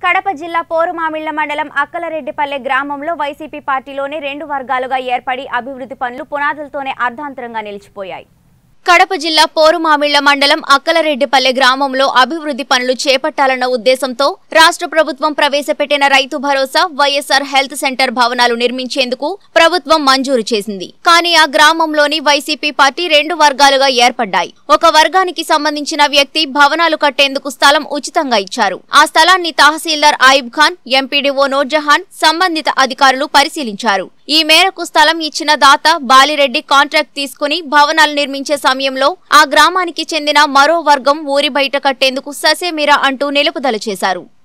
కడప జిల్లా పోరుమామిళ్ల మండలం అక్కలరెడ్డిపల్లె గ్రామంలో వైసీపీ పార్టీలోనే రెండు వర్గాలుగా ఏర్పడి అభివృద్ధి పనులు పునాదులతోనే అర్ధాంతరంగా నిలిచిపోయాయి కడప జిల్లా పోరుమామిళ్ల మండలం అక్కలరెడ్డిపల్లె గ్రామంలో అభివృద్ధి పనులు చేపట్టాలన్న ఉద్దేశంతో రాష్ట్ర ప్రభుత్వం ప్రవేశపెట్టిన రైతు భరోసా వైఎస్ఆర్ హెల్త్ సెంటర్ భవనాలు నిర్మించేందుకు ప్రభుత్వం మంజూరు చేసింది కానీ ఆ గ్రామంలోని వైసీపీ పార్టీ రెండు వర్గాలుగా ఏర్పడ్డాయి ఒక వర్గానికి సంబంధించిన వ్యక్తి భవనాలు కట్టేందుకు స్థలం ఉచితంగా ఇచ్చారు ఆ స్థలాన్ని తహసీల్దార్ ఆయిబ్ ఖాన్ ఎంపీడీఓ నూర్జహాన్ సంబంధిత అధికారులు పరిశీలించారు ఈ మేరకు స్థలం ఇచ్చిన దాత బాలిరెడ్డి కాంట్రాక్ట్ తీసుకుని భవనాలు నిర్మించే సమయంలో ఆ గ్రామానికి చెందిన మరో వర్గం ఊరి బయట కట్టేందుకు ససేమిరా అంటూ నిలుపుదల చేశారు